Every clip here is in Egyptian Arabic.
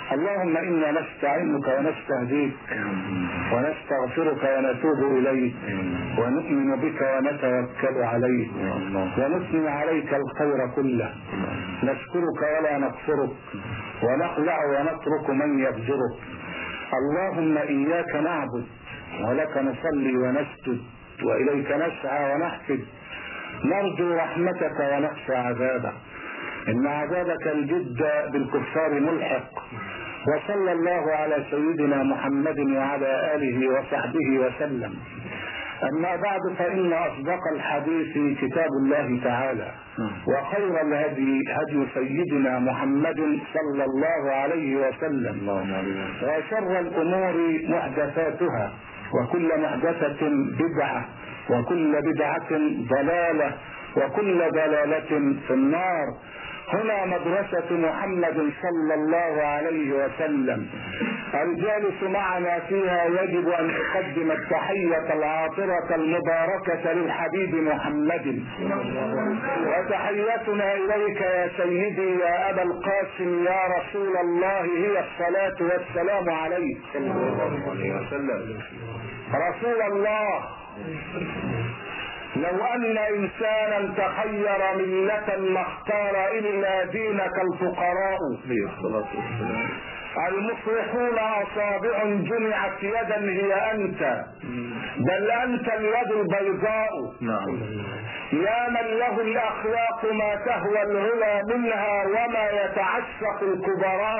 اللهم إنا نستعينك ونستهديك ونستغفرك ونتوب إليك ونؤمن بك ونتوكل عليك ونثني عليك الخير كله نشكرك ولا نكفرك ونخلع ونترك من يفجرك اللهم إياك نعبد ولك نصلي ونسجد وإليك نسعى ونحفد نرجو رحمتك ونخشى عذابك إن عذابك الجد بالكفار ملحق وصلى الله على سيدنا محمد وعلى آله وصحبه وسلم أما بعد فإن أصدق الحديث كتاب الله تعالى وخير الهدي هدي سيدنا محمد صلى الله عليه وسلم وشر الأمور محدثاتها وكل محدثة بدعة وكل بدعة ضلالة وكل ضلالة في النار هنا مدرسة محمد صلى الله عليه وسلم الجالس معنا فيها يجب أن يقدم التحية العاطرة المباركة للحبيب محمد وتحيتنا إليك يا سيدي يا أبا القاسم يا رسول الله هي الصلاة والسلام عليك صلى الله عليه وسلم رسول الله لو ان انسانا تخير ملة ما اختار الا دينك الفقراء المصلحون اصابع جمعت يدا هي انت بل انت اليد البيضاء نعم يا من له الاخلاق ما تهوى العلا منها وما يتعشق الكبراء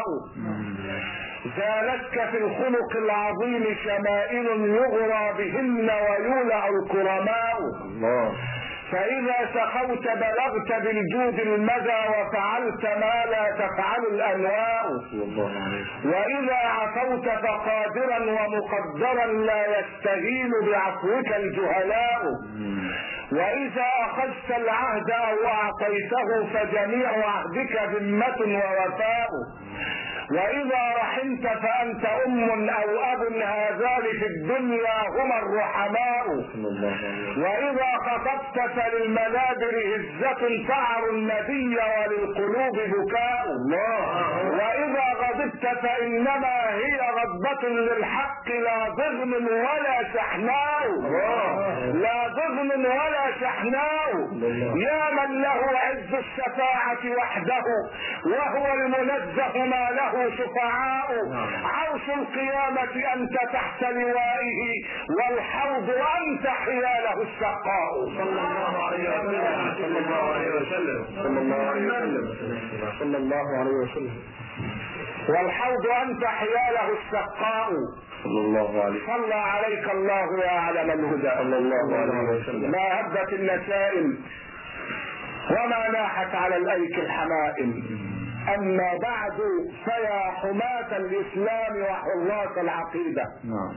زالتك في الخلق العظيم شمائل يغرى بهن ويولع الكرماء الله فإذا سخوت بلغت بالجود المدى وفعلت ما لا تفعل الأنواء وإذا عفوت فقادرا ومقدرا لا يستهين بعفوك الجهلاء وإذا أخذت العهد أو أعطيته فجميع عهدك ذمة ووفاء واذا رحمت فانت ام او اب هذان في الدنيا هما الرحماء واذا خطبت فللمنابر هزة تعر النبي وللقلوب بكاء واذا غضبت فانما هي غضبة للحق لا ضغن ولا شحناء لا ضغن ولا شحناء يا من له عز الشفاعة وحده وهو المنزه ما له شفعاء عرش القيامة أنت تحت لوائه والحوض أنت حياله الشقاء صلى الله عليه وسلم صلى الله عليه وسلم صلى الله عليه وسلم صلى الله عليه وسلم والحوض أنت حياله الشقاء صلى الله عليه صلى عليك الله يا علم الهدى صلى الله عليه وسلم ما هبت النسائم وما ناحت على الايك الحمائم اما بعد فيا حماة الاسلام وحراس العقيدة نعم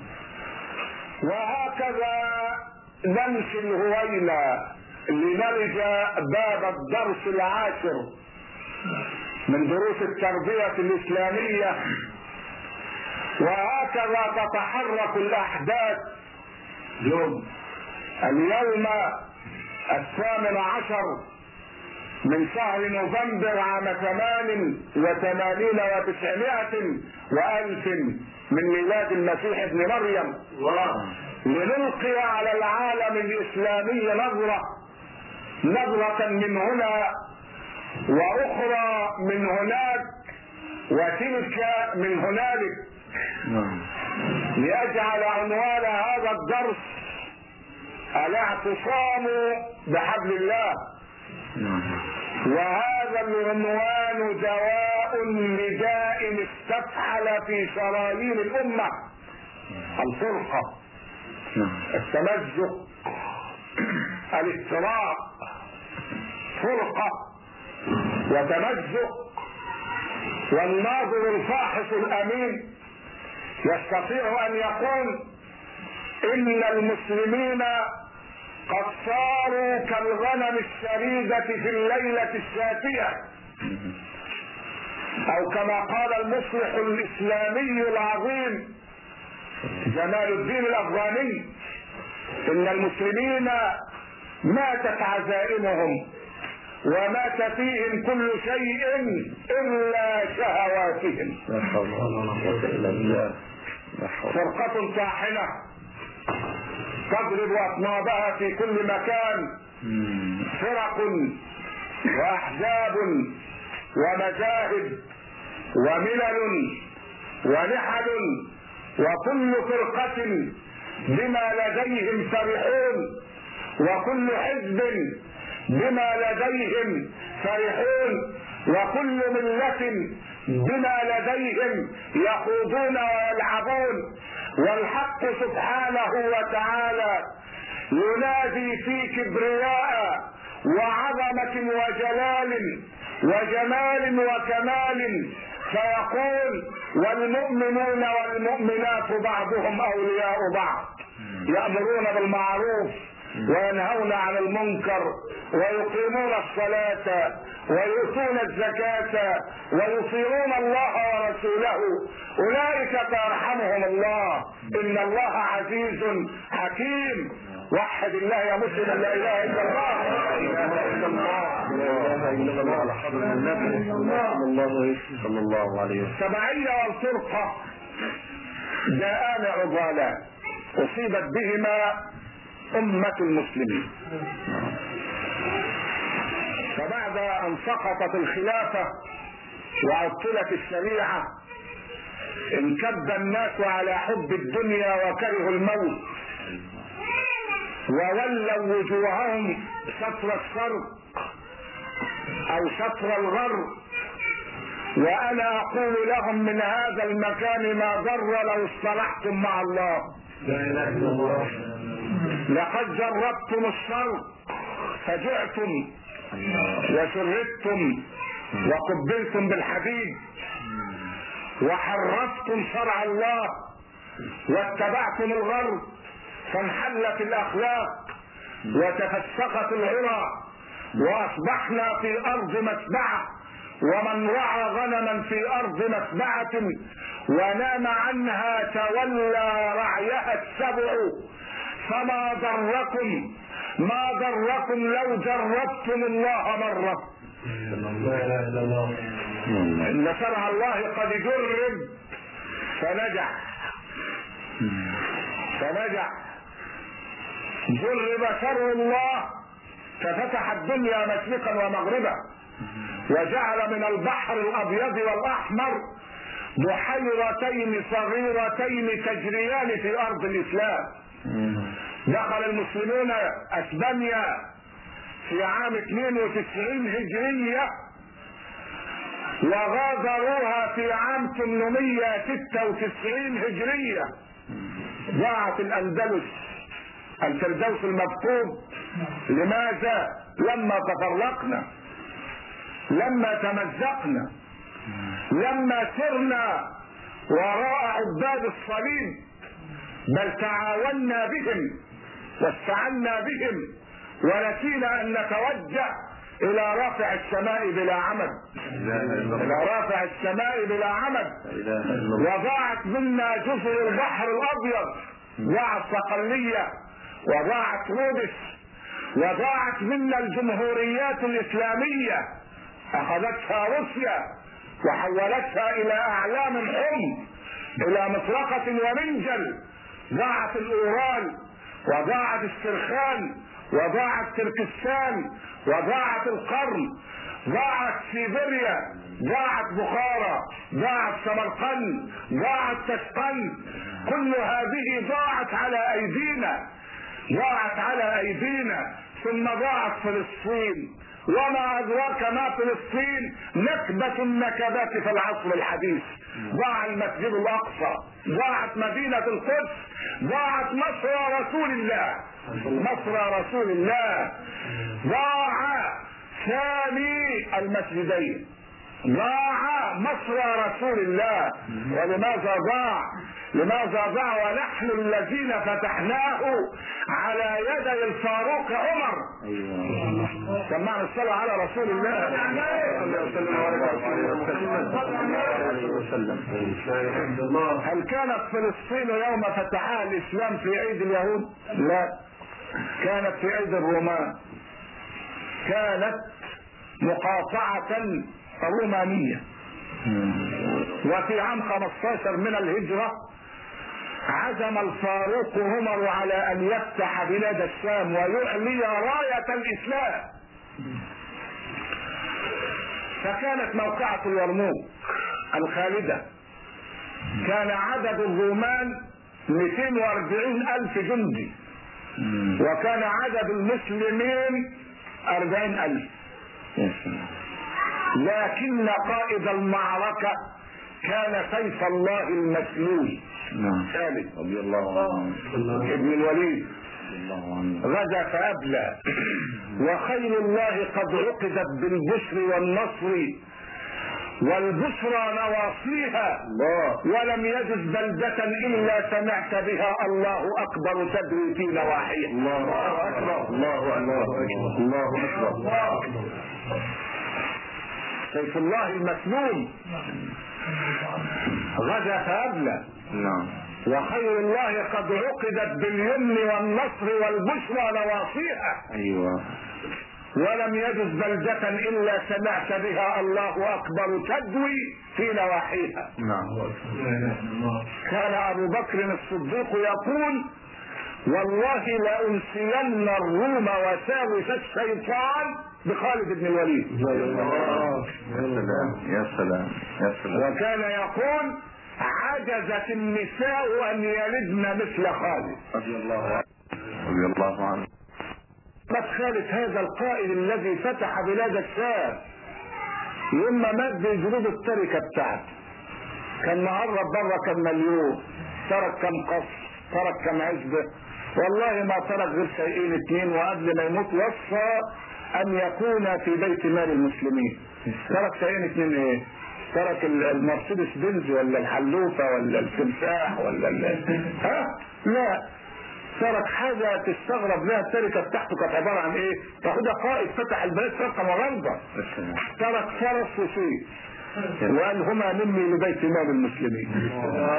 وهكذا نمشي الهوينة لنلج باب الدرس العاشر من دروس التربية الاسلامية وهكذا تتحرك الاحداث يوم اليوم الثامن عشر من شهر نوفمبر عام ثمان وثمانين وتسعمائة وألف من ميلاد المسيح ابن مريم الله لنلقي على العالم الإسلامي نظرة نظرة من هنا وأخرى من هناك وتلك من هنالك نعم ليجعل عنوان هذا الدرس الاعتصام بحبل الله نعم وهذا العنوان دواء لداء استفحل في شرايين الامه الفرقه نعم التمزق الافتراء فرقه وتمزق والناظر الفاحص الامين يستطيع ان يقول ان المسلمين قد صاروا كالغنم الشريدة في الليلة الشاتية او كما قال المصلح الاسلامي العظيم جمال الدين الافغاني ان المسلمين ماتت عزائمهم ومات فيهم كل شيء الا شهواتهم شهواتهم لا حول ولا قوة إلا بالله لا حول فرقة طاحنة تضرب أطنابها في كل مكان مم. فرق وأحزاب ومذاهب وملل ونحل وكل فرقة بما لديهم فرحون وكل حزب بما لديهم فرحون وكل ملة بما لديهم يخوضون ويلعبون والحق سبحانه وتعالى ينادي في كبرياء وعظمة وجلال وجمال وكمال فيقول والمؤمنون والمؤمنات بعضهم اولياء بعض يأمرون بالمعروف وينهون عن المنكر ويقيمون الصلاة ويؤتون الزكاة ويطيعون الله ورسوله أولئك سيرحمهم الله إن الله عزيز حكيم وحد الله يا مسلم لا إله إلا الله لا إله إلا الله لا إله إلا الله على حضرة النبي صلى الله صلى الله عليه وسلم السبعية والفرقة جاءان عضالا أصيبت بهما أمة المسلمين فبعد أن سقطت الخلافة وعطلت الشريعة انكب الناس على حب الدنيا وكرهوا الموت وولوا وجوههم شطر الشرق او شطر الغرب وانا اقول لهم من هذا المكان ما ضر لو اصطلحتم مع الله لا إله إلا الله لقد جربتم الشر فجعتم وشردتم وقبلتم بالحديد وحرفتم شرع الله واتبعتم الغرب فانحلت الاخلاق وتفسقت العرى واصبحنا في ارض مسبعه ومن رعى غنما في ارض مسبعه ونام عنها تولى رعيها السبع فما ضركم ما ضركم لو جربتم الله مره لا إله إلا الله ان شرع الله قد جرب فنجح فنجح جرب شر الله ففتح الدنيا مشرقا ومغربا وجعل من البحر الابيض والاحمر بحيرتين صغيرتين تجريان في ارض الاسلام دخل المسلمون اسبانيا في عام 92 هجريه وغادروها في عام 896 هجرية ضاعت الأندلس الفردوس المفقود لماذا؟ لما تفرقنا لما تمزقنا لما سرنا وراء عباد الصليب بل تعاوننا بهم واستعنا بهم ونسينا أن نتوجه إلى رافع السماء بلا عمد لا إله إلا إلى الله رافع السماء بلا عمد لا إله إلا الله وضاعت منا جزر البحر الابيض ضاعت صقلية وضاعت رودس وضاعت منا الجمهوريات الاسلامية اخذتها روسيا وحولتها الى اعلام حم الى مطرقة ومنجل ضاعت الاورال وضاعت السرخان وضاعت تركستان وضاعت القرن ضاعت سيبيريا ضاعت بخارى ضاعت سمرقند ضاعت تشقند كل هذه ضاعت على ايدينا ضاعت على ايدينا ثم ضاعت فلسطين وما ادراك ما فلسطين نكبة النكبات في العصر الحديث ضاع المسجد الاقصى ضاعت مدينة القدس ضاعت مصر رسول الله مصر رسول الله ضاع ثاني المسجدين ضاع مصر رسول الله ولماذا ضاع لماذا ضاع ونحن الذين فتحناه على يدي الفاروق عمر أيوة سمعنا الصلاة على رسول الله صلى الله عليه وسلم عليه وسلم لا إله إلا الله هل كانت فلسطين يوم فتحها الاسلام في عيد اليهود لا كانت في عيد الرومان كانت مقاطعة رومانية وفي عام 15 من الهجرة عزم الفاروق عمر على ان يفتح بلاد الشام ويعلي راية الاسلام فكانت موقعة اليرموك الخالدة كان عدد الرومان 240 الف جندي وكان عدد المسلمين 40 الف لكن قائد المعركة كان سيف الله المسلول نعم خالد رضي الله عنه ابن الوليد رضي الله عنه غدا فأبلى وخير الله قد عقدت بالبشر والنصر والبشرى نواصيها الله ولم يجد بلدة إلا سمعت بها الله أكبر تدري في نواحيها الله أكبر الله أكبر الله أكبر سيف الله المسلول غدا فأبلى نعم وخير الله قد عقدت باليمن والنصر والبشرى نواصيها أيوة ولم يجد بلدة إلا سمعت بها الله أكبر تدوي في نواحيها نعم كان أبو بكر الصديق يقول والله لأنسين الروم وساوس الشيطان بخالد بن الوليد يا سلام يا سلام يا سلام وكان يقول عجزت النساء أن يلدن مثل خالد رضي الله عنه رضي الله عنه مات خالد هذا القائد الذي فتح بلاد الشام يوم ما مات بجنود التركه بتاعته كان مهرب بره كم مليون ترك كم قصر ترك كم عزبه والله ما ترك غير شيئين اثنين وقبل ما يموت وصى ان يكون في بيت مال المسلمين ترك شيئين اثنين ايه ترك ال- المرسيدس بنز ولا الحلوفه ولا التمساح ولا ال- ها لا ترك حاجة تستغرب لها التركة بتاعته كانت عبارة عن ايه؟ فهذا قائد فتح البلاد شرقا وغربا السلام ترك فرس وسيف وقال هما مني لبيت مال المسلمين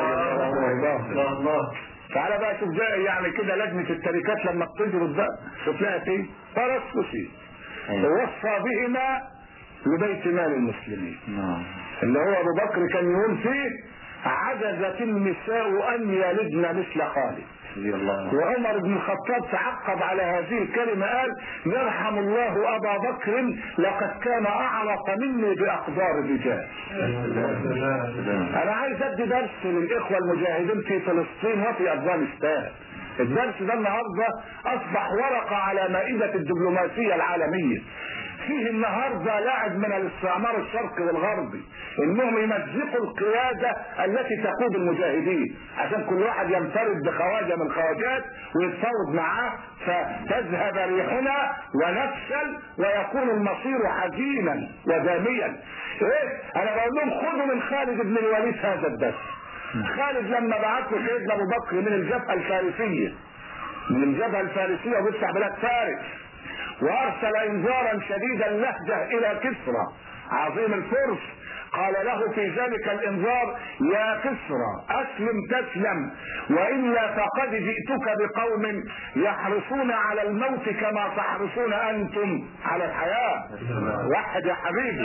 الله تعالى بقى شوف ده يعني كده لجنة التركات لما بتجرد بقى شوف لها ايه؟ فرس وسيف ووصى بهما لبيت مال المسلمين نعم اللي هو ابو بكر كان يقول فيه عجزت النساء ان يلدن مثل خالد رضي الله عنه وعمر بن الخطاب تعقب على هذه الكلمة قال يرحم الله أبا بكر لقد كان أعرف مني بأقدار الرجال سلام أنا عايز أدي درس للإخوة المجاهدين في فلسطين وفي أفغانستان الدرس ده النهارده أصبح ورقة على مائدة الدبلوماسية العالمية فيه النهارده لاعب من الاستعمار الشرقي والغربي انهم يمزقوا القياده التي تقود المجاهدين عشان كل واحد ينفرد بخواجه من الخواجات ويتفاوض معاه فتذهب ريحنا ونفشل ويكون المصير حزينا وداميا ايه انا بقول لهم خذوا من خالد بن الوليد هذا الدرس خالد لما بعت له سيدنا ابو بكر من الجبهه الفارسيه من الجبهه الفارسيه وبيفتح بلاد فارس وارسل انذارا شديد اللهجه الى كسرى عظيم الفرس قال له في ذلك الانذار يا كسرى اسلم تسلم والا فقد جئتك بقوم يحرصون على الموت كما تحرصون انتم على الحياه واحد يا حبيبي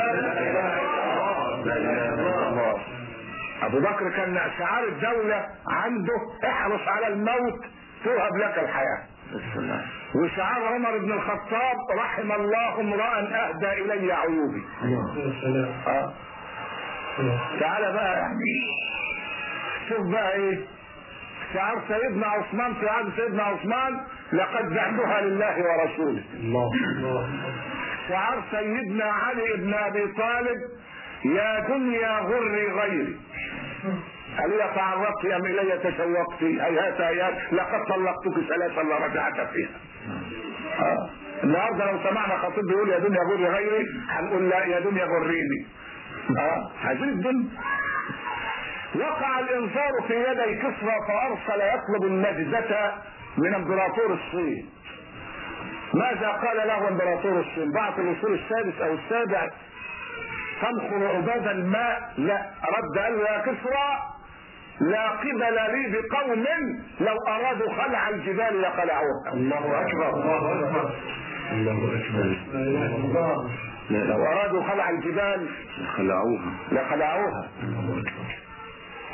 الله ابو بكر كان شعار الدوله عنده احرص على الموت توهب لك الحياه السلام وشعار عمر بن الخطاب رحم الله امرا اهدى الي عيوبي اه تعالى بقى يعني شوف بقى ايه شعار سيدنا عثمان في عهد سيدنا عثمان لقد بعتها لله ورسوله الله شعار سيدنا علي بن ابي طالب يا دنيا غري غيري ألي تعرضت أم إلي تشوقت هيهات هيهات لقد طلقتك ثلاثا لرجعت فيها آه. النهارده لو سمعنا خطيب بيقول يا دنيا غري غيري هنقول لا يا دنيا غريني اه عايزين الدنيا وقع الانذار في يدي كسرى فارسل يطلب النجدة من امبراطور الصين ماذا قال له امبراطور الصين بعث الوصول السادس او السابع تنخر عباد الماء لا رد قال له يا كسرى لا قبل لي بقوم لو ارادوا خلع الجبال لخلعوها الله اكبر الله اكبر الله اكبر لا لو ارادوا خلع الجبال خلعوها لخلعوها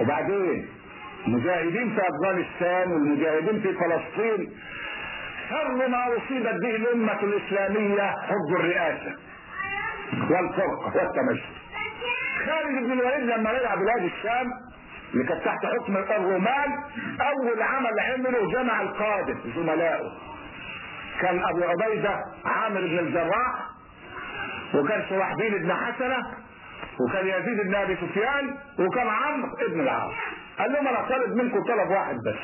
وبعدين مجاهدين في افغانستان والمجاهدين في فلسطين شر ما اصيبت به الامه الاسلاميه حب الرئاسه والفرقه والتمشي خالد بن الوليد لما رجع بلاد الشام اللي كانت تحت حكم الرومان اول عمل عمله جمع القاده زملائه كان ابو عبيده عامر بن الجراح وكان شرحبيل بن حسنه وكان يزيد بن ابي سفيان وكان عمرو بن العاص قال لهم انا طالب منكم طلب واحد بس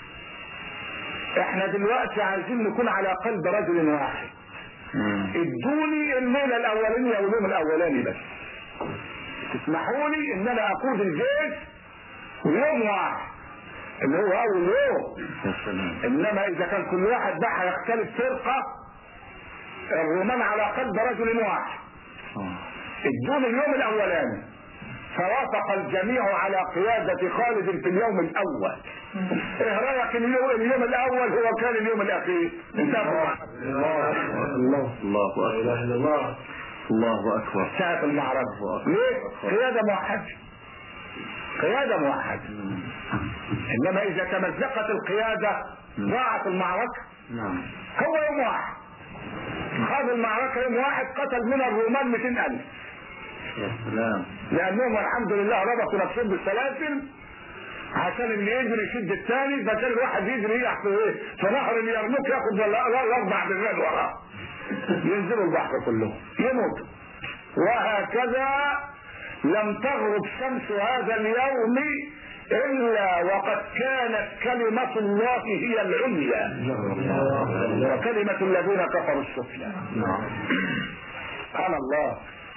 احنا دلوقتي عايزين نكون على قلب رجل واحد ادوني الليله الاولانيه واليوم الاولاني بس تسمحوا لي ان انا اقود الجيش يوم واحد اللي هو اول يوم انما اذا كان كل واحد بقى هيختلف فرقه الرومان على قلب رجل واحد ادوني اليوم الاولاني فوافق الجميع على قيادة خالد في اليوم الأول. إيه رأيك اليوم, اليوم الأول هو كان اليوم الأخير؟ انتهى الله الله الله اكبر الله الله اكبر ساعة المعركة ليه؟ قيادة موحدة قيادة موحدة إنما إذا تمزقت القيادة ضاعت المعركة نعم هو يوم واحد خاض المعركة يوم واحد قتل من الرومان 200000 يا سلام لأنهم الحمد لله ربطوا نفسهم بالسلاسل عشان اللي يجري يشد الثاني فكان الواحد يجري يلعب في ايه؟ في نهر اليرموك ياخد ولا لا الاربع بالرجال وراه ينزلوا البحر كلهم يموتوا وهكذا لم تغرب شمس هذا اليوم الا وقد كانت كلمه الله هي العليا وكلمه الذين كفروا السفلى نعم سبحان الله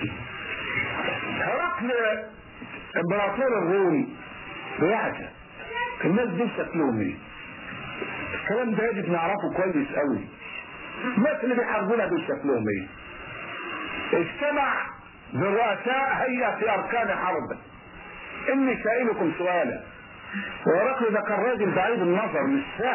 هرقل امبراطور الروم بيعجب الناس دول شكلهم ايه؟ الكلام ده يجب نعرفه كويس قوي الناس اللي بيحاربونا دول شكلهم ايه؟ اجتمع برؤساء هيئة في أركان حرب إني سائلكم سؤالا ورقل ده كان راجل بعيد النظر مش سهل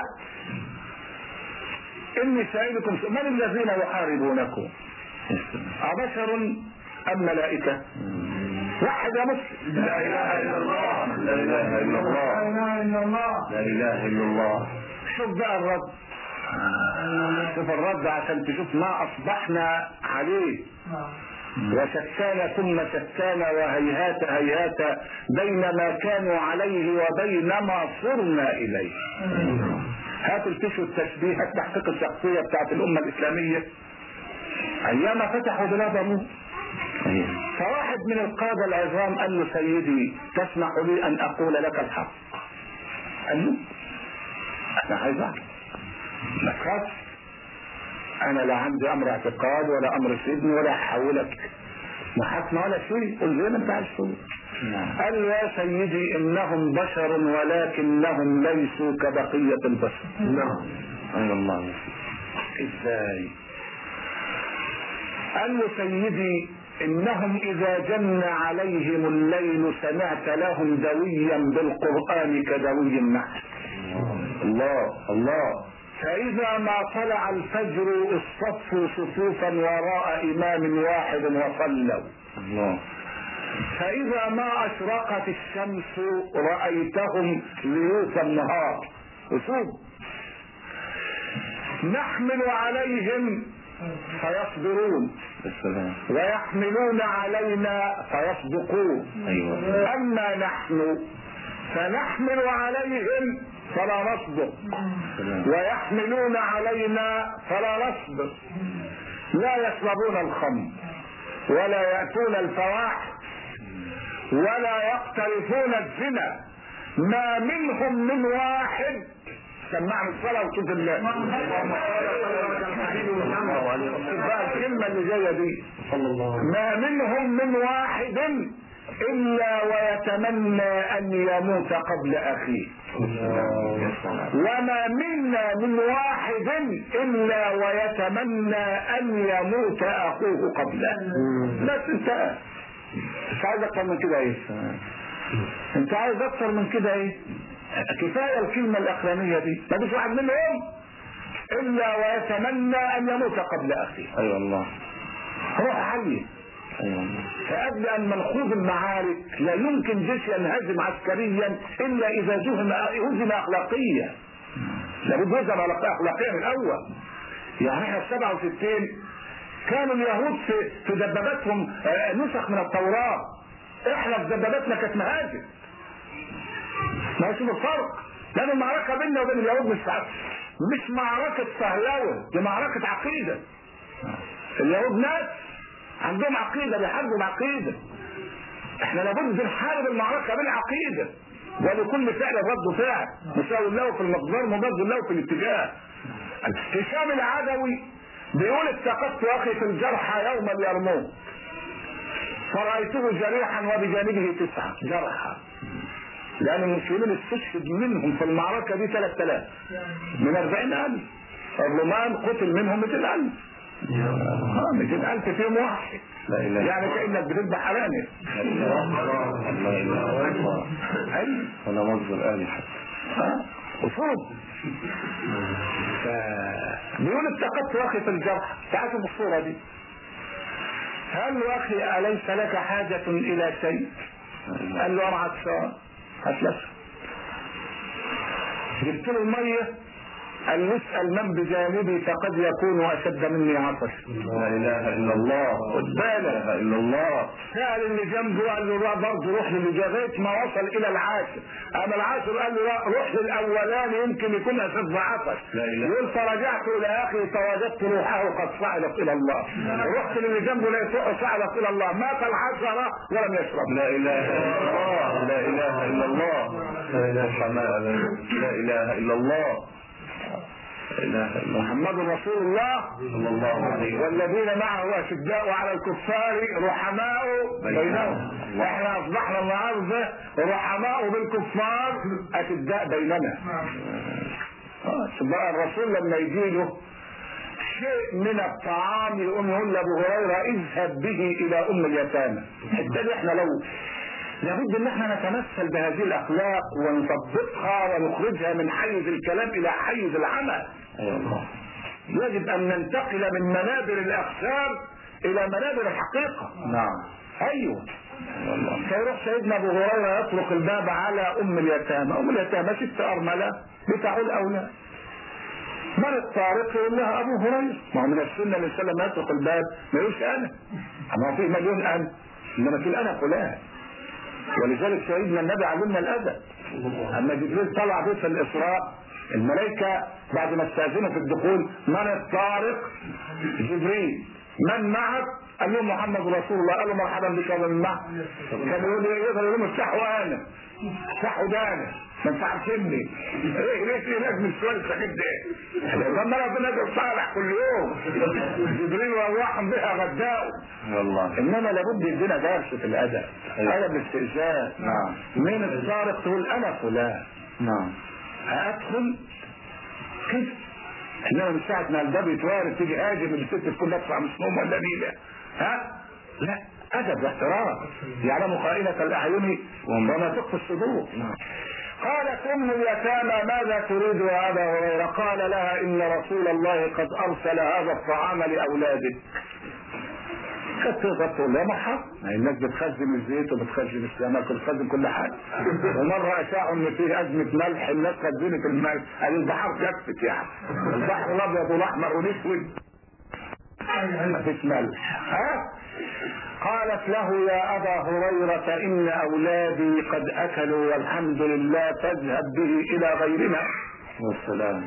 إني سائلكم سؤالا من الذين يحاربونكم؟ أبشر أم ملائكة؟ واحد يا مسلم لا اله الا الله لا اله الا الله اله الا الله لا اله الا الله شوف بقى الرد شوف الرد عشان تشوف ما اصبحنا عليه وشتان ثم شتان وهيهات هيهات بين ما كانوا عليه وبين ما صرنا اليه هاتوا الكشف التشبيه التحقيق الشخصيه بتاعت الامه الاسلاميه ايام فتحوا بلاد الروم فواحد من القادة العظام قال له سيدي تسمح لي أن أقول لك الحق قال له أنا عايز أعرف ما تخافش أنا لا عندي أمر اعتقاد ولا أمر سجن ولا هحولك محاكمة ولا شيء قل زي ما أنت عايز تقول قال له يا سيدي إنهم بشر ولكنهم ليسوا كبقية البشر نعم اي الله ازاي قال له سيدي انهم اذا جن عليهم الليل سمعت لهم دويا بالقران كدوي النحل الله الله فاذا ما طلع الفجر اصطفوا صفوفا وراء امام واحد وصلوا الله فاذا ما اشرقت الشمس رايتهم ليوث النهار اسود نحمل عليهم فيصبرون السلام ويحملون علينا فيصدقون ايوه اما نحن فنحمل عليهم فلا نصدق السلام ويحملون علينا فلا نصبر لا يشربون الخمر ولا ياتون الفواحش ولا يقترفون الزنا ما منهم من واحد سمعنا الصلاه وشوف الله بقى الكلمه اللي جايه دي صلى الله عليه ما منهم من واحد الا ويتمنى ان يموت قبل اخيه وسلم وما منا من واحد الا ويتمنى ان يموت اخوه قبله بس انت مش عايز اكتر من كده ايه انت عايز اكتر من كده ايه كفايه الكلمه الاخرانيه دي ما فيش واحد منهم الا ويتمنى ان يموت قبل اخيه ايوه الله روح حي فقبل ان منخوض المعارك لا يمكن جيش ينهزم عسكريا الا اذا جهم هزم اخلاقيا لابد يهزم اخلاقيا من الاول يعني احنا في 67 كانوا اليهود في في دباباتهم آه، نسخ من التوراه احنا في دباباتنا كانت مهاجم ما يشوف الفرق لان المعركه بيننا وبين اليهود مش مش معركه فهلوه دي معركه عقيده اليهود ناس عندهم عقيده بيحاربوا بعقيده احنا لابد نحارب المعركه بالعقيده ولكل فعل رد فعل مساوي له في المقدار مضاد له في الاتجاه هشام العدوي بيقول اتقدت اخي في الجرحى يوم اليرموك فرأيته جريحا وبجانبه تسعة جرحى لأن المسلمين استشهد منهم في المعركة دي 3000 من 40000 الرومان قتل منهم 200000 200000 فيهم واحد لا اله يعني كأنك بتذبح أرانب لا اله الا الله أيوة ولا مصدر آلي حتى ها أصول ف... بيقول اتقدت اخي في الجرح تعالوا بالصورة دي هل له اخي اليس لك حاجة الى شيء قال له انا عطشان هتلف جبت له المية قال له اسأل من بجانبي فقد يكون اشد مني عطش لا اله الا الله خد لا بالك اله الا الله سأل اللي جنبه قال له لا برضه روح للي لغايه ما وصل الى العاشر اما العاشر قال له لا روح للاولاني يمكن يكون اشد عطش لا إله. يقول فرجعت الى اخي فوجدت روحه قد صعدت الى الله رحت للي جنبه لقيت روحه صعدت الى الله مات العشره ولم يشرب لا اله الا الله لا اله الا الله لا اله حماء لا اله الا الله لا اله الا الله محمد رسول الله صلى الله عليه وسلم والذين معه اشداء على الكفار رحماء بينهم احنا اصبحنا النهارده رحماء بالكفار اشداء بيننا آه، بقى الرسول لما يجي له شيء من الطعام يقوم يقول لابو هريره اذهب به الى ام اليتامى الحته دي احنا لو لابد ان احنا نتمثل بهذه الاخلاق ونطبقها ونخرجها من حيز الكلام الى حيز العمل اي الله يجب ان ننتقل من منابر الاخشاب الى منابر الحقيقه نعم ايوه اي الله فيروح سيدنا ابو هريره يطرق الباب على ام اليتامى ام اليتامى ست ارمله بتاع الاولاد من الطارق يقول لها ابو هريره ما هو من السنه الانسان لما يطرق الباب ما يقولش انا اما هو فيه مليون انا انما في انا فلان ولذلك سيدنا النبي علمنا الادب اما جبريل طلع بيت الاسراء الملائكه بعد ما استاذنوا في الدخول من الطارق جبريل من معك قال لهم محمد رسول الله قالوا مرحبا بك ومن معك كان يقول لي يقدر يقول لهم افتحوا انا افتحوا ده انا ما ينفعش ابني ايه ليه في ناس من السؤال السخيف ده لما ربنا يدعو صالح كل يوم جبريل وارواحهم بها غداء اي الله انما لابد يدينا درس في الادب أيوة. ادب الاستئذان نعم. من الطارق تقول انا فلان نعم هادخل كده انما من ساعه ما الباب يتوارد تيجي هاجم الست تكون لابسه مسموم ولا نيله ها لا ادب واحترام يعلم خائنة الاعين وما تخفي الصدور قالت ام اليتامى ماذا تريد يا ابا هريره قال لها ان رسول الله قد ارسل هذا الطعام لاولادك كانت تقدر تقول لها مرحبا ما هي الناس بتخزن الزيت وبتخزن السمك وبتخزن كل حاجه ومره اشاعوا ان فيه ازمه ملح الناس خزنت الملح قال البحر جفت يعني البحر الابيض والاحمر والاسود ما فيش ملح ها قالت له يا ابا هريره ان اولادي قد اكلوا والحمد لله فاذهب به الى غيرنا والسلام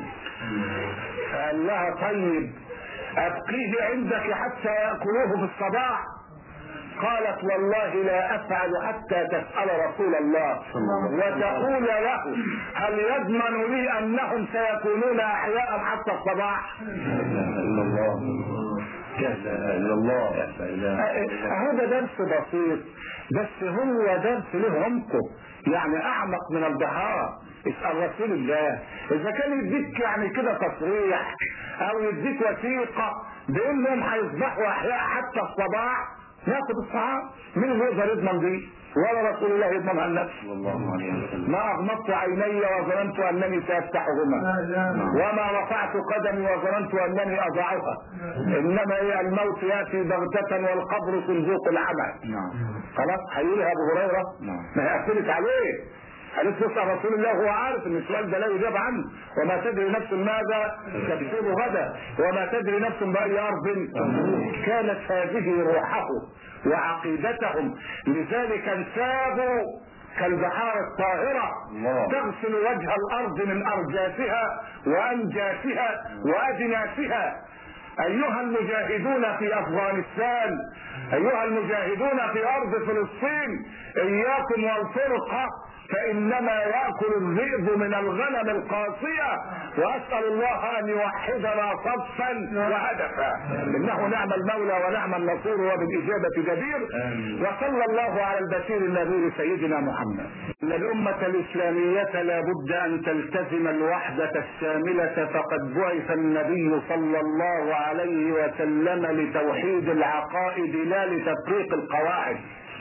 قال لها طيب ابقيه عندك حتى ياكلوه في الصباح قالت والله لا افعل حتى تسال رسول الله وتقول له هل يضمن لي انهم سيكونون احياء حتى الصباح لا اله الا الله لا اله الا الله لا اله اهو ده درس بسيط بس هو درس له عمقه يعني اعمق من البحار اسال رسول الله اذا كان يديك يعني كده تصريح او يديك وثيقه بانهم هيصبحوا احياء حتى الصباح ناخد الطعام مين اللي يقدر يضمن دي؟ ولا رسول الله يضمنها النفس صلى الله عليه وسلم ما اغمضت عيني وظننت انني سافتحهما وما رفعت قدمي وظننت انني اضعها انما هي الموت ياتي بغتة والقبر صندوق العمل نعم خلاص هيقولها ابو هريره نعم. ما هي قفلت عليه قالت تسأل رسول الله هو عارف ان السؤال ده لا يجاب عنه وما تدري نفس ماذا تكسب غدا وما تدري نفس باي ارض كانت هذه روحه وعقيدتهم لذلك انسابوا كالبحار الطاهرة الله. تغسل وجه الارض من ارجافها وانجافها وادناسها ايها المجاهدون في افغانستان ايها المجاهدون في ارض فلسطين اياكم والفرقه فانما ياكل الذئب من الغنم القاسيه واسال الله ان يوحدنا صفا وهدفا انه نعم المولى ونعم النصير وبالاجابه جدير وصلى الله على البشير النبي سيدنا محمد ان الامه الاسلاميه لا بد ان تلتزم الوحده الشامله فقد بعث النبي صلى الله عليه وسلم لتوحيد العقائد لا لتفريق القواعد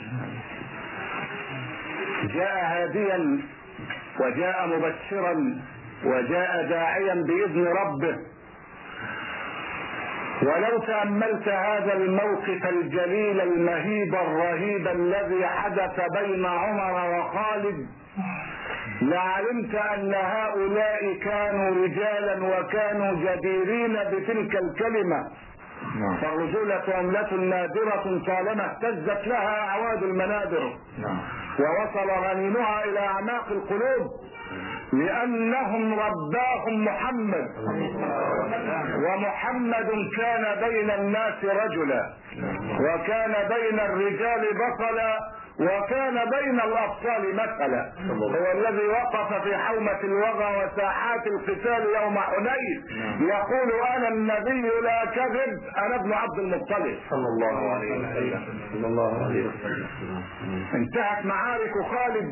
جاء هاديا وجاء مبشرا وجاء داعيا باذن ربه ولو تاملت هذا الموقف الجليل المهيب الرهيب الذي حدث بين عمر وخالد لعلمت ان هؤلاء كانوا رجالا وكانوا جديرين بتلك الكلمه نعم فالرجولة عملة نادرة طالما اهتزت لها أعواد المنابر نعم ووصل غنيمها إلى أعماق القلوب لأنهم رباهم محمد ومحمد كان بين الناس رجلا وكان بين الرجال بطلا وكان بين الأبطال مثلا هو الذي وقف في حومة الوغى وساحات القتال يوم حنين يقول أنا النبي لا كذب أنا ابن عبد المطلب صلى الله عليه وسلم صلى الله عليه وسلم انتهت معارك خالد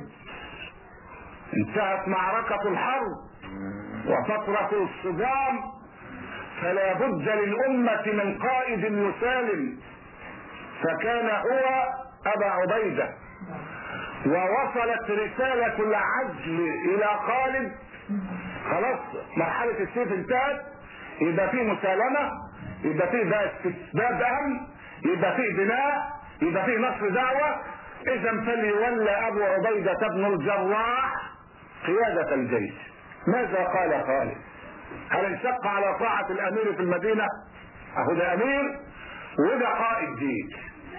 انتهت معركة الحرب وفترة الصدام فلا بد للأمة من قائد يسالم فكان هو أبا عبيدة ووصلت رسالة العزل إلى خالد خلاص مرحلة السيف انتهت يبقى في مسالمة يبقى في بقى استتباب أمن يبقى في بناء يبقى في نصر دعوة إذا فليولى أبو عبيدة بن الجراح قيادة الجيش ماذا قال خالد هل انشق على طاعة الأمير في المدينة أهو ده أمير وده قائد جيش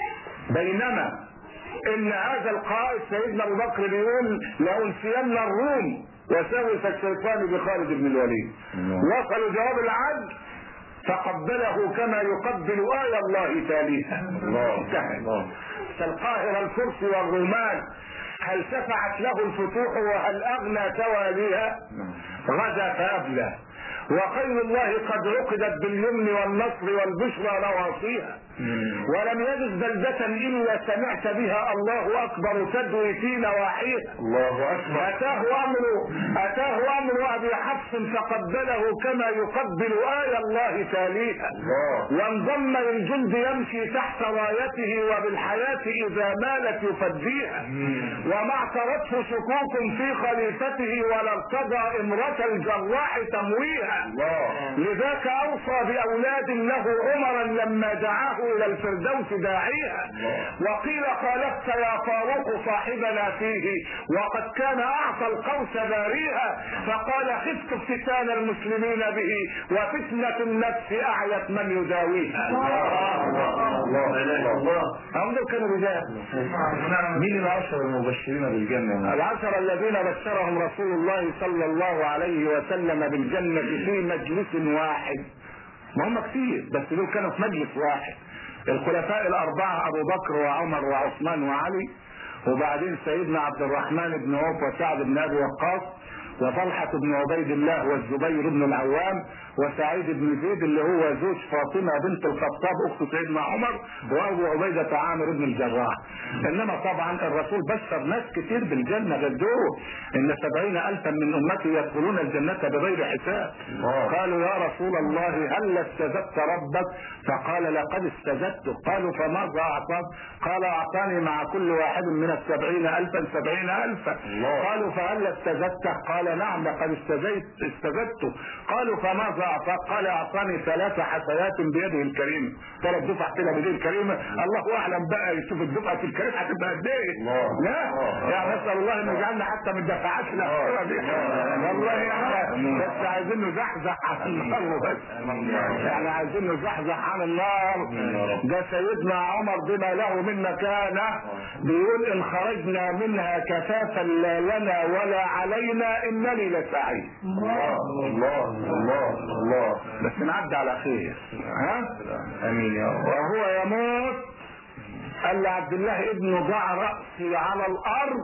بينما ان هذا القائد سيدنا ابو بكر بيقول لانسين الروم وسوف الشيطان بخالد بن الوليد وصلوا جواب العدل فقبله كما يقبل آية الله تاليها الله انتهى الله فالقاهرة الفرس والرومان هل شفعت له الفتوح وهل أغنى تواليها غدا فأبلى وخير الله قد عقدت باليمن والنصر والبشرى نواصيها ولم يجد بلدة إلا سمعت بها الله أكبر تدوي في نواحيها الله اكبر أتاه أمر أتاه أمر أبي حفص فقبله كما يقبل آية الله تاليها الله وانضم للجند يمشي تحت رايته وبالحياة إذا مالت يفديها وما اعترته شكوك في خليفته ولا ارتضى امرة الجراح تمويها الله لذاك أوصى بأولاد له عمرا لما دعاه إلى الفردوس داعيها وقيل خالفت يا فاروق صاحبنا فيه وقد كان أعطى القوس باريها فقال خفت افتتان المسلمين به وفتنة النفس أعيت من يداويها الله لا اله الا الله هم دول كانوا رجال مين العشر المبشرين بالجنه يا مولانا؟ العشر الذين بشرهم رسول الله صلى الله عليه وسلم بالجنة في مجلس واحد ما هم كتير بس دول كانوا في مجلس واحد الخلفاء الأربعة أبو بكر وعمر وعثمان وعلي وبعدين سيدنا عبد الرحمن بن عوف وسعد بن أبي وقاص وطلحة بن عبيد الله والزبير بن العوام وسعيد بن زيد اللي هو زوج فاطمة بنت الخطاب أخت سيدنا عمر وأبو عبيدة عامر بن الجراح إنما طبعا الرسول بشر ناس كتير بالجنة غير دول إن سبعين ألفا من أمتي يدخلون الجنة بغير حساب قالوا يا رسول الله هل استزدت ربك فقال لقد استزدت قالوا فماذا أعطاك قال أعطاني مع كل واحد من السبعين ألفا سبعين ألفا قالوا فهل استزدت قال نعم لقد استزدت استزدت قالوا فماذا أعطاك قال أعطاني ثلاث حسنات بيده الكريمة ثلاث دفع كده بيده الكريمة الله أعلم بقى يشوف الدفعة الكريمة هتبقى قد إيه لا يعني نسأل الله أن يجعلنا حتى من دفعات الأخيرة دي والله احنا بس عايزين نزحزح عن النار بس يعني عايزين نزحزح عن النار ده سيدنا عمر بما له من مكانه بيقول ان خرجنا منها كفافا لا لنا ولا علينا انني لسعيد الله الله الله الله بس نعدي على خير ها امين يا رب وهو يموت قال لعبد الله ابنه ضع رأسي على الأرض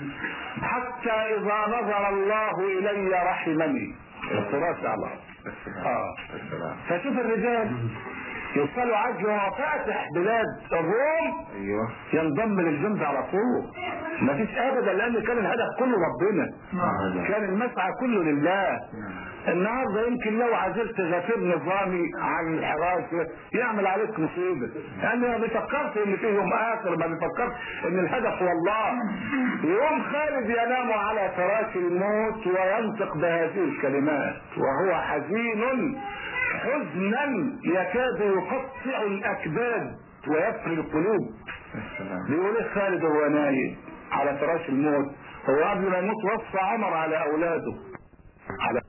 حتى إذا نظر الله إلي رحمني راسي على الأرض آه. فشوف الرجال يوصلوا عجل وهو فاتح بلاد الروم ايوه ينضم للجند على طول مفيش ابدا لان كان الهدف كله ربنا كان المسعى كله لله النهارده يمكن لو عزلت غفير نظامي عن الحراسه يعمل عليك مصيبه يعني ما بيفكرش ان فيه يوم اخر ما بيفكرش ان الهدف هو الله يوم خالد ينام على فراش الموت وينطق بهذه الكلمات وهو حزين حزنا يكاد يقطع الاكباد ويفري القلوب بيقول ايه خالد وهو نايم على فراش الموت هو قبل ما يموت وصى عمر على اولاده على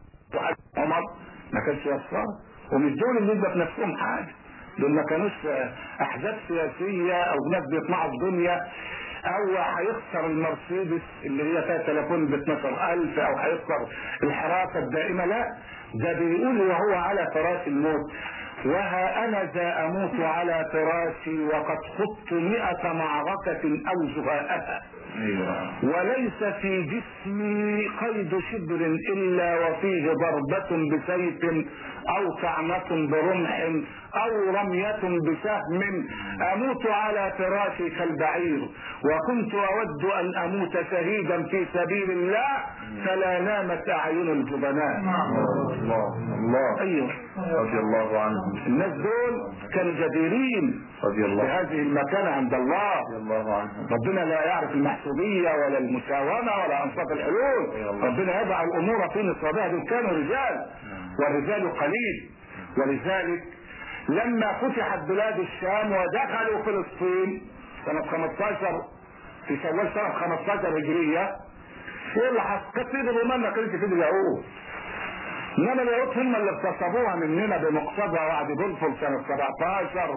عمر ما كانش يوصاه ومش دول اللي يبقى في نفسهم حاجه دول ما كانوش احزاب سياسيه او ناس بيطمعوا في دنيا او هيخسر المرسيدس اللي هي فيها تليفون ب 12000 او هيخسر الحراسه الدائمه لا ده بيقول وهو على فراش الموت وها انا ذا اموت على فراشي وقد خضت مئة معركة او زهاءها ايوه وليس في جسمي قيد شبر الا وفيه ضربة بسيف او طعنة برمح او رمية بسهم اموت على فراشي كالبعير وكنت اود ان اموت شهيدا في سبيل الله فلا نامت اعين الجبناء الله الله ايوه رضي الله عنهم الناس دول كانوا جديرين رضي الله بهذه المكانة عند الله رضي الله عنهم ربنا لا يعرف المحسوبية ولا المساومة ولا أنصاف الحلول ربنا يضع الأمور في نصابها دول كانوا رجال والرجال قليل ولذلك لما فتحت بلاد الشام ودخلوا فلسطين سنة 15 في شوال سنة 15 هجرية ايه اللي حصل؟ كانت في الرومان ما كانتش في اليهود انما اليهود هم اللي اغتصبوها مننا بمقتضى وعد بلفل سنة 17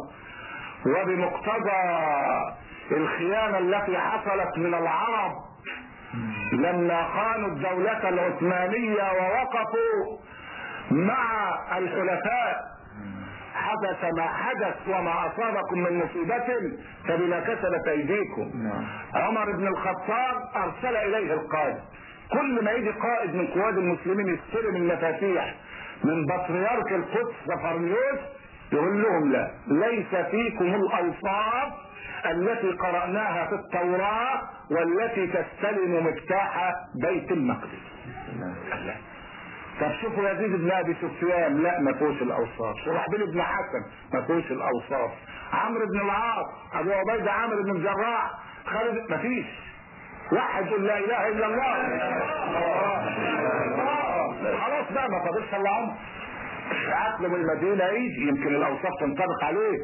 وبمقتضى الخيانة التي حصلت من العرب لما خانوا الدولة العثمانية ووقفوا مع الحلفاء حدث ما حدث وما اصابكم من مصيبة فبما كسبت ايديكم عمر بن الخطاب ارسل اليه القائد كل ما يجي قائد من قواد المسلمين يستلم المفاتيح من بطريرك القدس زفرنيوس يقول لهم لا ليس فيكم الاوصاف التي قرأناها في التوراة والتي تستلم مفتاح بيت المقدس طب شوفوا يزيد بن ابي سفيان لا ما فيهوش الاوصاف شرحبيل بن حسن ما فيهوش الاوصاف عمرو بن العاص ابو عبيده عامر بن الجراح خالد ما فيش واحد يقول لا اله الا الله خلاص بقى ما فاضلش الا عمر عقل من المدينه يجي يمكن الاوصاف تنطبق عليه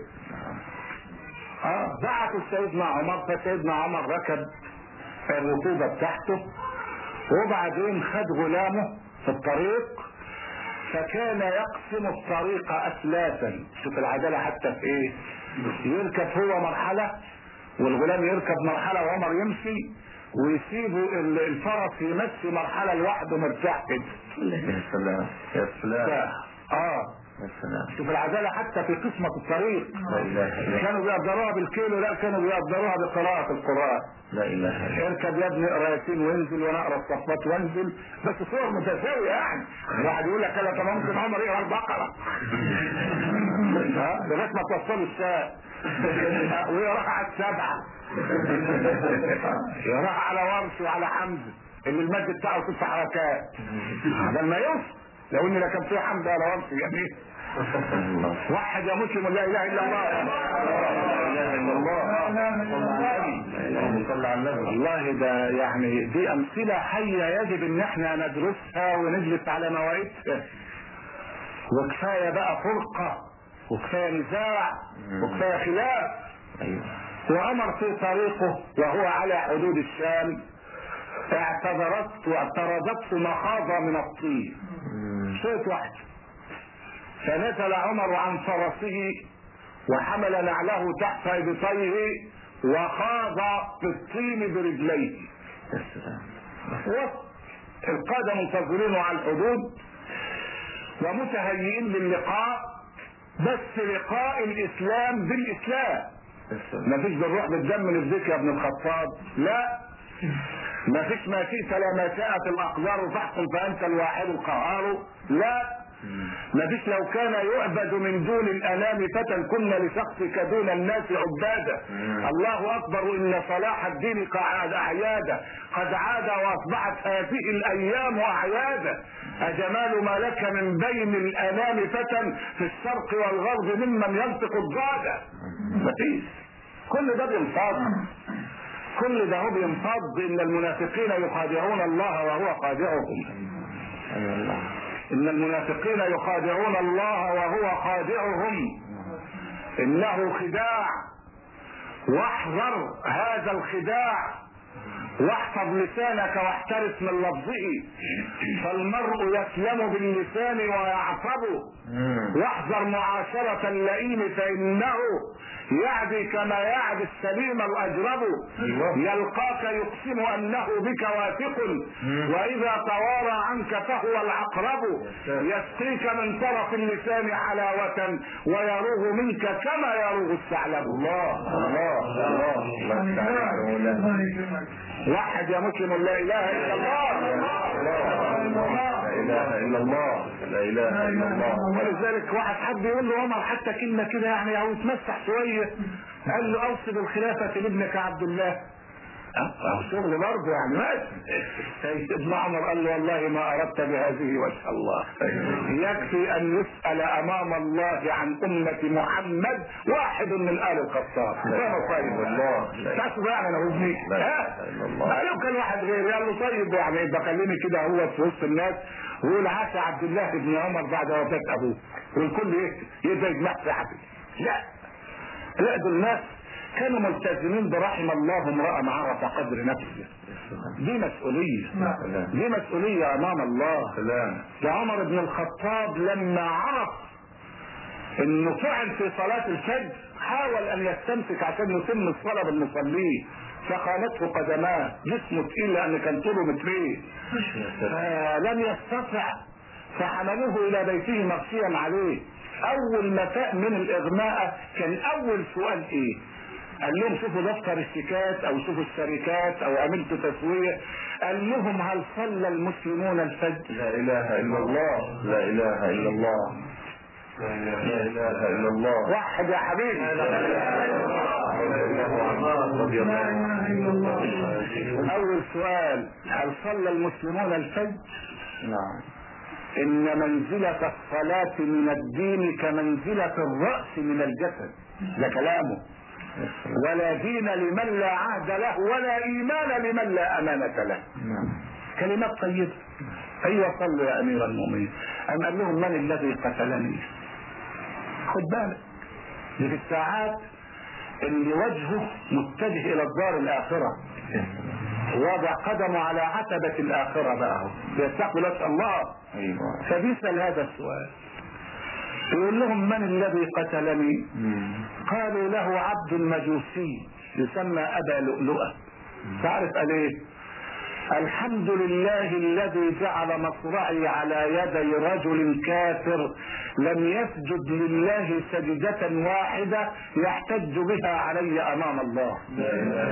اه بعثوا سيدنا عمر فسيدنا عمر ركب الركوبه بتاعته وبعدين خد غلامه في الطريق فكان يقسم الطريق اسلافا شوف العداله حتى في ايه يركب هو مرحله والغلام يركب مرحله وعمر يمشي ويسيبوا ال- الفرس يمشي مرحله لوحده مرتاح كده يا سلام يا سلام اه يا سلام شوف العدالة حتى في قسمة الطريق لا اله الا الله كانوا بيقدروها بالكيلو لا كانوا بيقدروها بقراءة القرآن لا اله الا اركب يا ابني قرايتين وانزل وانا اقرا الصفات وانزل بس صور متساوية يعني واحد يقول لك انا طب ممكن عمر يقرا البقرة ها لغاية ما توصلوا الشاء ويقراها على السبعة يقراها على ورش وعلى حمزة اللي المد بتاعه ست حركات ده ما يوصل لو ان لا كان في حمد على ورش يعني الله وحد يا مسلم لا اله الا الله لا اله الا الله صلى على النبي والله ده يعني دي امثله حيه يجب ان احنا ندرسها ونجلس على مواعيدها وكفايه بقى فرقه وكفايه نزاع وكفايه خلاف ايوه وعمر في طريقه وهو على حدود الشام اعتذرت واعترضته مخاضة من الطين مم. صوت واحد فنزل عمر عن فرسه وحمل نعله تحت ابطيه وخاض في الطين برجليه يا سلام وسط القادة منتظرينه على الحدود ومتهيئين للقاء بس لقاء الاسلام بالاسلام يا سلام ما فيش بالروح بالدم نفديك يا ابن الخطاب لا ما فيش ما شئت لا ما شاءت الاقدار فاحكم فانت الواحد القهار لا ما فيش لو كان يعبد من دون الانام فتى كنا لشخصك دون الناس عبادا مم. الله اكبر ان صلاح الدين قعد اعيادا قد عاد واصبحت هذه الايام اعيادا اجمال ما لك من بين الانام فتى في الشرق والغرب ممن ينطق الضاده مفيش كل ده بينفض كل ده هو بينفض ان المنافقين يخادعون الله وهو خادعهم ايوه الله ان المنافقين يخادعون الله وهو خادعهم انه خداع واحذر هذا الخداع واحفظ لسانك واحترس من لفظه فالمرء يسلم باللسان ويعصبه مم. واحذر معاشرة اللئيم فإنه يعدي كما يعدي السليم الأجرب أيوة. يلقاك يقسم أنه بك واثق مم. وإذا توارى عنك فهو العقرب سلام. يسقيك من طرف اللسان حلاوة ويروه منك كما يروه الثعلب الله الله الله الله تعالى يا مولانا. وحد يا مسلم لا إله إلا الله لا اله الا الله لا اله الا الله ولذلك واحد حب يقول له عمر حتى كلمة كده يعني او يتمسح شوية قال له اوصي بالخلافة لابنك عبد الله أه شغل برضه يعني ماشي سيدنا عمر قال له والله ما اردت بهذه وجه الله يكفي ان يسال امام الله عن امه محمد واحد من ال الخطاب كان طيب الله. تعرفوا يعني انا وابني لا ها إله إلا الله. لو كان واحد غيري قال له طيب يعني يبقى خليني كده هو في وسط الناس ويقول عسى عبد الله بن عمر بعد وفاه ابوه والكل ايه يبقى يجمع في حبيب لا لا دول الناس كانوا ملتزمين برحم الله امرأ عرف قدر نفسه دي مسؤولية دي مسؤولية امام الله سلام ده عمر بن الخطاب لما عرف انه فعل في صلاة الفجر حاول ان يستمسك عشان يتم الصلاة بالمصلين فخانته قدماه جسمه تقيل لان كان طوله مترين فلم يستطع فحملوه الى بيته مغشيا عليه اول ما فاق من الاغماء كان اول سؤال ايه قال لهم شوفوا دفتر الشيكات او شوفوا الشركات او عملتوا تسوية قال لهم هل صلى المسلمون الفجر لا اله الا الله لا اله الا الله لا اله الا الله وحد يا حبيبي رضي الله عنه اول سؤال هل صلى المسلمون الفجر نعم ان منزلة الصلاة من الدين كمنزلة الرأس من الجسد ده كلامه ولا دين لمن لا عهد له ولا ايمان لمن لا امانة له نعم كلمات طيبة ايوه صلوا يا امير المؤمنين ام قال لهم من الذي قتلني خد بالك دي في الساعات اللي وجهه متجه الى الدار الاخره وضع قدمه على عتبة الآخرة بقى اهو بيستقبل وجه الله ايوه فبيسأل هذا السؤال يقول لهم من الذي قتلني مم. قالوا له عبد مجوسي يسمى أبا لؤلؤة تعرف قال ايه الحمد لله الذي جعل مصرعي على يدي رجل كافر لم يسجد لله سجدة واحدة يحتج بها علي امام الله لا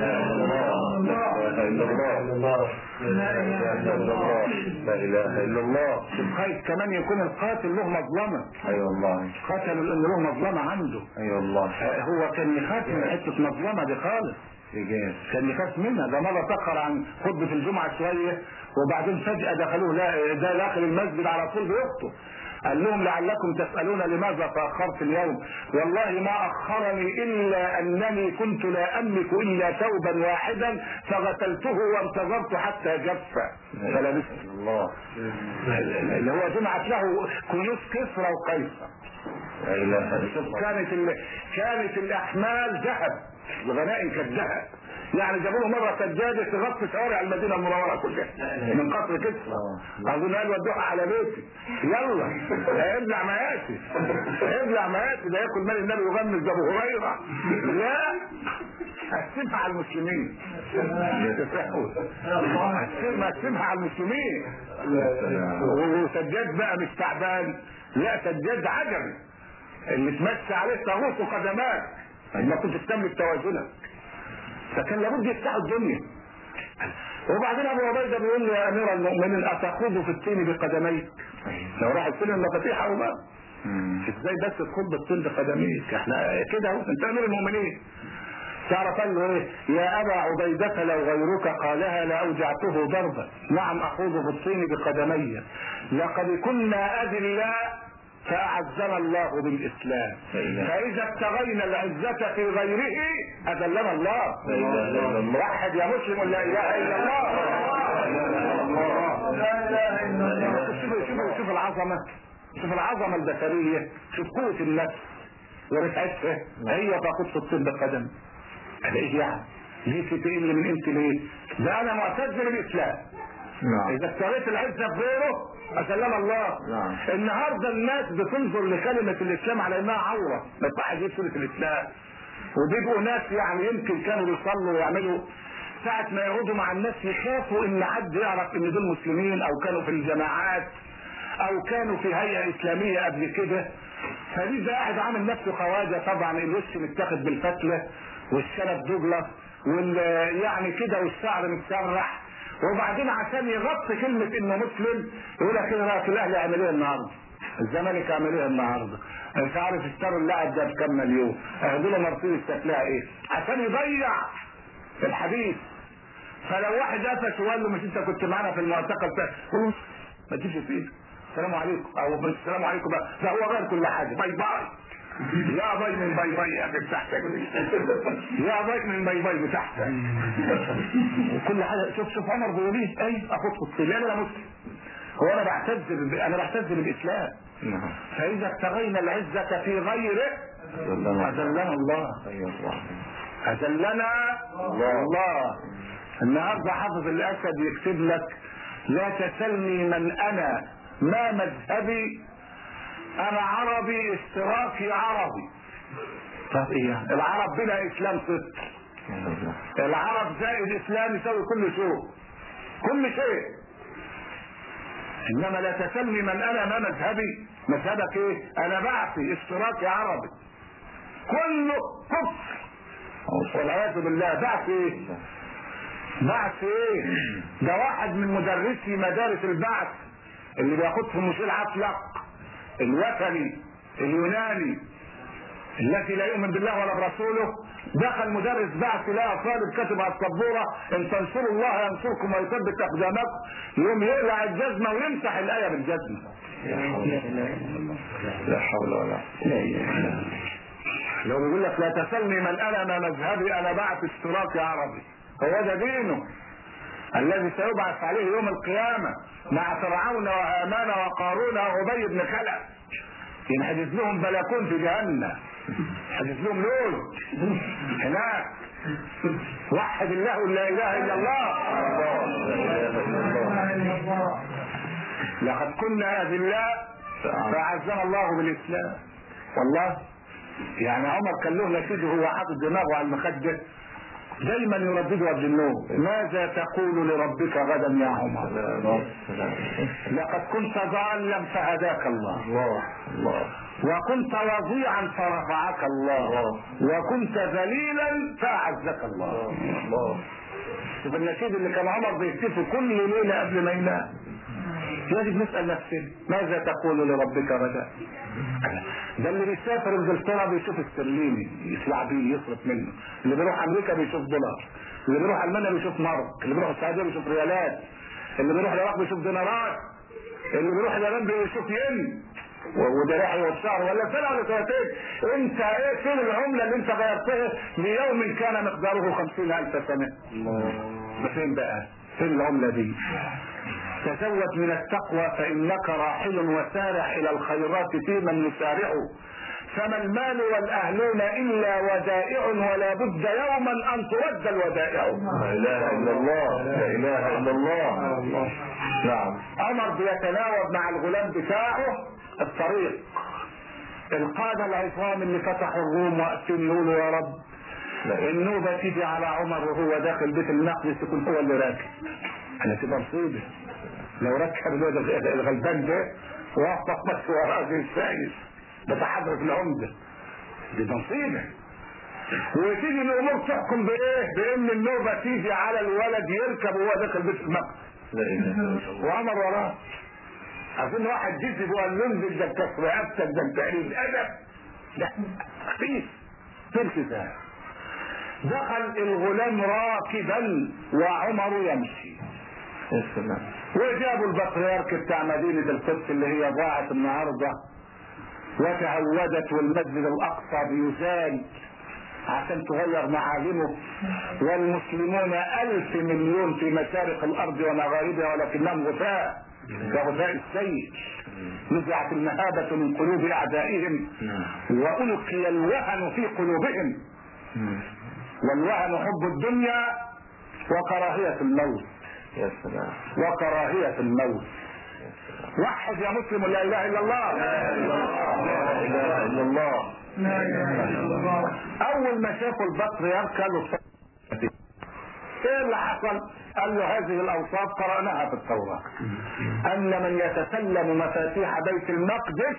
اله الا الله لا اله الا الله لا اله الا الله خايف كمان يكون القاتل له مظلمة اي والله قتل لان له مظلمة عنده اي والله هو كان يخاف من حتة مظلمة دي خالص إيجاز كان يخاف منها ده مرة تأخر عن خطبة الجمعة شوية وبعدين فجأة دخلوه لا ده داخل المسجد على طول بيخطب قال لهم لعلكم تسألون لماذا تأخرت اليوم والله ما أخرني إلا أنني كنت لا أملك إلا ثوبا واحدا فغسلته وانتظرت حتى جف فلبست الله اللي هو جمعت له كنوز كسرى وقيصر لا اله الا شوف الله كانت ال... كانت الاحمال ذهب الغنائم كانت ذهب يعني جابوا له مره سجاده تغطي شوارع المدينه المنوره كلها من قطر كسرى اظن قال ودوها على بيتي يلا ابلع مقاسي ابلع مقاسي ده ياكل مال النبي ويغمس ده ابو هريره لا قسمها على المسلمين قسمها قسمها على المسلمين وسجاد بقى مش تعبان لا سجاد عجبي اللي تمشي عليه طاغوت وقدمات ما كنت تكمل توازنك فكان لابد يفتحوا الدنيا وبعدين ابو عبيده بيقول له يا امير المؤمنين اتخوض في الطين بقدميك لو راح السلم المفاتيح او ما مم. ازاي بس تخوض بالطين بقدميك احنا كده اهو انت امير المؤمنين تعرف قال له ايه يا ابا عبيدة لو غيرك قالها لاوجعته ضربا نعم اخوض بالطين بقدمي لقد كنا اذلاء فاعزنا الله بالاسلام فاذا ابتغينا العزة في غيره اذلنا الله لا اله الا الله واحد يا مسلم لا اله الا الله لا اله الا الله شوف شوف شوف العظمه شوف العظمه البشريه شوف قوه النفس ورفعتها هي تاخد في الطب قدم قال ايه يعني ليه تقل من انت ليه ده انا معتز بالاسلام نعم اذا اشتريت العزه في غيره اسلم الله نعم. النهارده الناس بتنظر لكلمه الاسلام على انها عوره ما ينفعش يجيب سوره الاسلام وبيبقوا ناس يعني يمكن كانوا بيصلوا ويعملوا ساعة ما يقعدوا مع الناس يخافوا ان حد يعرف ان دول مسلمين او كانوا في الجماعات او كانوا في هيئة اسلامية قبل كده فدي ده قاعد عامل نفسه خواجة طبعا الوش متاخد بالفتلة والشنب دوجلاس وال يعني كده والشعر متسرح وبعدين عشان يغطي كلمة انه مسلم يقول لك كده رأس الاهلي عمل ايه النهارده الزمالك عمل ايه النهارده مش عارف اشتروا اللاعب ده بكام مليون اخدوا له مرسيدس شكلها ايه عشان يضيع الحديث فلو واحد قفش وقال له مش انت كنت معانا في المعتقل بتاع خلاص ما تجيش فيه السلام عليكم او مش السلام عليكم بقى ده هو غير كل حاجه باي باي يا باي من باي باي يا اخي بتاعتك يا باي من باي باي بتاعتك وكل حاجه شوف شوف عمر بيقول ايه اي اخد في الصين انا مسلم هو انا بعتز ب- انا بعتز بالاسلام نعم فاذا ابتغينا العزه في غيره الله اذلنا الله اي الله أذلنا الله. الله النهارده حافظ الأسد يكتب لك لا تسلني من أنا ما مذهبي أنا عربي اشتراكي عربي طب إيه العرب بلا إسلام صدق يا الله العرب زائد إسلام يساوي كل شيء كل شيء إنما لا تسلني من أنا ما مذهبي مذهبك إيه أنا بعثي اشتراكي عربي كله كفر والعياذ بالله بعث ايه بعث ايه ده واحد من مدرسي مدارس البعث اللي بياخدهم مش العفلق الوثني اليوناني التي لا يؤمن بالله ولا برسوله دخل مدرس بعث لقى طالب كاتب على السبوره ان تنصروا الله ينصركم ويثبت اقدامكم يقوم يقلع الجزمه ويمسح الايه بالجزمه لا حول ولا لا اله الا الله لو بيقول لك لا تسلني من انا ما مذهبي انا بعث اشتراكي عربي هو ده دينه الذي سيبعث عليه يوم القيامة مع فرعون وهامان وقارون وأبي بن خلف ينحدث لهم بلكون في جهنم ينحدث لهم لول هناك وحد الله لا اله الا الله لا اله الا الله لقد كنا اذلاء فاعزنا الله بالاسلام والله يعني عمر كان له نتيجه هو حاطط دماغه على المخده دايما يرددوا قبل النوم ماذا تقول لربك غدا يا عمر لقد كنت ضالا فهداك الله الله الله وكنت وضيعا فرفعك الله وكنت ذليلا فاعزك الله الله شوف النشيد اللي كان عمر بيكتفه كل ليله قبل ما ينام يجب نسال نفسنا ماذا تقول لربك غدا؟ ده اللي بيسافر انجلترا بيشوف استرليني يطلع بيه يصرف منه اللي بيروح امريكا بيشوف دولار اللي بيروح المانيا بيشوف مارك اللي بيروح السعوديه بيشوف ريالات اللي بيروح العراق بيشوف دينارات اللي بيروح اليابان بيشوف ين و- وده راح والشهر ولا سنه ولا سنتين انت ايه فين العمله اللي انت غيرتها ليوم كان مقداره خمسين الف سنه ده فين بقى فين العمله دي تزود من التقوى فإنك راحل وسارع إلى الخيرات في من يسارع فما المال والأهلون إلا ودائع ولا بد يوما أن ترد الودائع لا اله الا الله لا اله الا الله نعم عمر بيتناوب مع الغلام بتاعه الطريق القادة العظام اللي فتحوا الروم واقفين يقولوا يا رب النوبة تيجي على عمر وهو داخل بيت المقدس يكون هو اللي راكب انا تبقى مصيبة لو ركب الواد الغ- الغلبان ده ووقف بس وراه زي السايس بتحرك العمدة دي مصيبة وتيجي الامور تحكم بايه؟ بان النوبة تيجي على الولد يركب وهو داخل بيت المقدس لا اله الا الله وعمر وراه عشان واحد جذب وقال له انزل ده بكسر رقبتك ده انت قليل ادب لا خفيف فين كده دخل الغلام راكبا وعمر يمشي يا سلام وجابوا البطريرك بتاع مدينة القدس اللي هي ضاعت النهاردة وتهودت والمسجد الأقصى بيزال عشان تغير معالمه والمسلمون ألف مليون في مشارق الأرض ومغاربها ولكنهم غثاء كغثاء السيل نزعت المهابة من قلوب أعدائهم وألقي الوهن في قلوبهم والوهن حب الدنيا وكراهية الموت يا سلام وكراهية الموت وحد يا مسلم لا اله الا الله لا اله الا الله اول ما شافوا البطريرك قالوا ايه اللي حصل قال له هذه الاوصاف قرأناها في التوراة ان من يتسلم مفاتيح بيت المقدس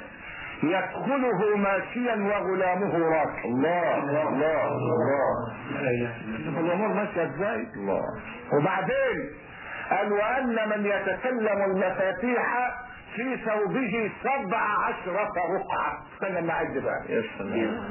يدخله ماشيا وغلامه راكب الله الله الله شوف الامور ماشيه ازاي الله وبعدين قال وان من يتسلم المفاتيح في ثوبه سبع عشرة رقعة استنى ما عد بقى يا سلام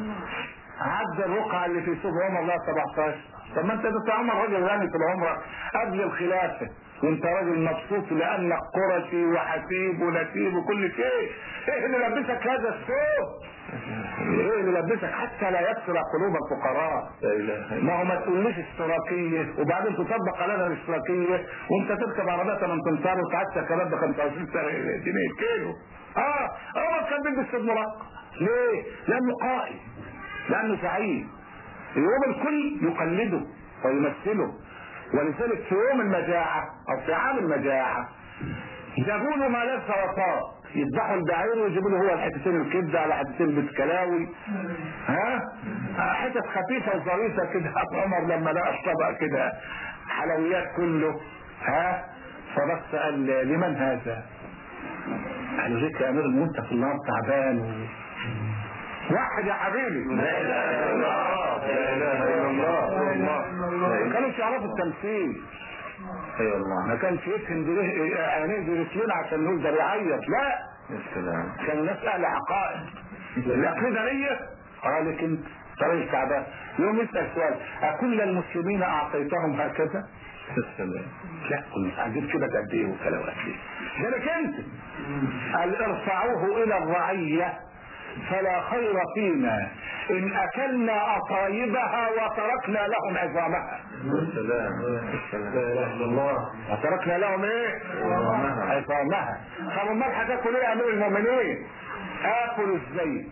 عد الرقعة اللي في ثوب عمر لا 17 طب ما انت ده عمر راجل غني طول عمرك قبل الخلافة وانت راجل مبسوط لانك قرشي وحسيب ونسيب وكل شيء ايه اللي لبسك هذا الثوب ايه اللي لبسك حتى لا يكسر قلوب الفقراء لا اله الا ما هو ما تقوليش اشتراكيه وبعدين تطبق علينا الاشتراكيه وانت تركب عربيه 8 امتار وتعدي كمان ب 25 جنيه كيلو اه هو كان بيلبس سيد مرقع ليه؟ لانه قائد لانه سعيد يوم الكل يقلده ويمثله ولذلك في يوم المجاعه او في عام المجاعه جابوا له ما ليس وطاء يذبحوا البعير ويجيبوا له هو الحتتين الكبده على حتتين البسكلاوي ها حتت خفيفه وظريفه كده عمر لما لقى الطبق كده حلويات كله ها فبص قال لمن هذا؟ قالوا ليك يا امير المؤمنين في النار تعبان و... واحد يا حبيبي لا اله الا الله لا اله الا الله الله ما كانوش يعرفوا التمثيل اي الله ما كانش يفهم دي- عينيه برسلين عشان نقول ده بيعيط لا يا سلام كانوا ناس اهل عقائد العقيده دي قال انت طريق تعبان يوم يسال سؤال اكل المسلمين اعطيتهم هكذا؟ يا سلام لا كنت عجيب كده قد ايه وكذا وقد ايه ذلك انت قال ارفعوه الى الرعيه فلا خير فينا ان اكلنا اطايبها وتركنا لهم عظامها يا سلام يا سلام لا اله الا الله وتركنا لهم ايه؟ عظامها. عظامها طب امال هتاكل ايه يا امير المؤمنين؟ اكل الزيت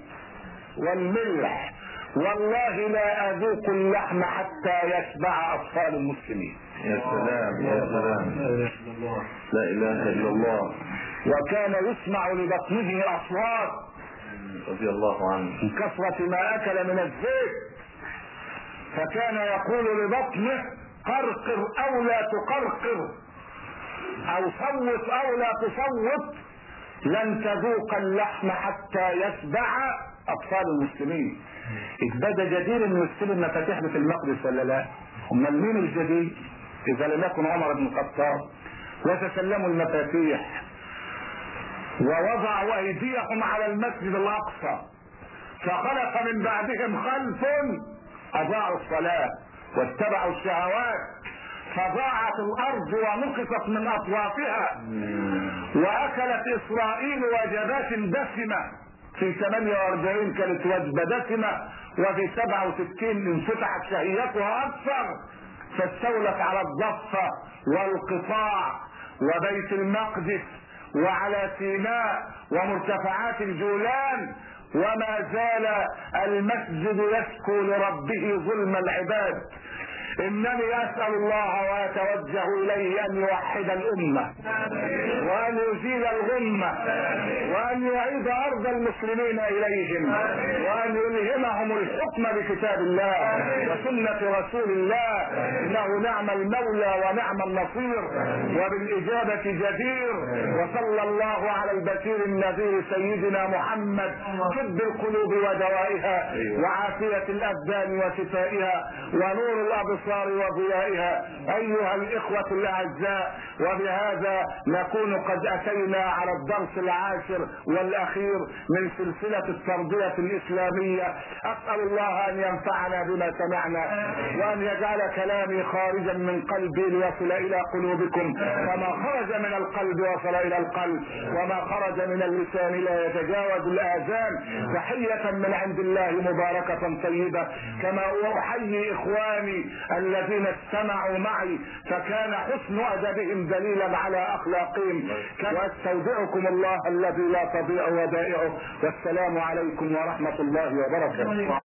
والملح والله لا اذوق اللحم حتى يشبع اطفال المسلمين يا سلام يا سلام لا اله الا الله وكان يسمع لبطنه اصوات رضي الله عنه من كثرة ما اكل من الزيت فكان يقول لبطنه قرقر او لا تقرقر او صوت او لا تصوت لن تذوق اللحم حتى يشبع اطفال المسلمين اتبدا جدير انه يستلم مفاتيح بيت المقدس ولا لا؟ امال مين الجدير؟ اذا لم يكن عمر بن الخطاب وتسلموا المفاتيح ووضعوا ايديهم على المسجد الاقصى فخلق من بعدهم خلف اضاعوا الصلاه واتبعوا الشهوات فضاعت الارض ونقصت من اطوافها واكلت اسرائيل وجبات دسمه في 48 كانت وجبه دسمه وفي 67 انفتحت شهيتها اكثر فاستولت على الضفه والقطاع وبيت المقدس وعلى سيناء ومرتفعات الجولان وما زال المسجد يشكو لربه ظلم العباد انني اسال الله واتوجه اليه ان يوحد الامه وان يزيل الغمه وان يعيد ارض المسلمين اليهم وان يلهمهم الحكم بكتاب الله وسنه رسول الله انه نعم المولى ونعم النصير وبالاجابه جدير وصلى الله على البشير النذير سيدنا محمد طب القلوب ودوائها وعافيه الابدان وشفائها ونور الابصار الابصار وضيائها ايها الاخوة الاعزاء وبهذا نكون قد اتينا على الدرس العاشر والاخير من سلسلة التربية الاسلامية اسأل الله ان ينفعنا بما سمعنا وان يجعل كلامي خارجا من قلبي ليصل الى قلوبكم كما خرج من القلب وصل الى القلب وما خرج من اللسان لا يتجاوز الاذان تحية من عند الله مباركة طيبة كما احيي اخواني الذين استمعوا معي فكان حسن ادبهم دليلا على اخلاقهم واستودعكم الله الذي لا تضيع ودائعه والسلام عليكم ورحمه الله وبركاته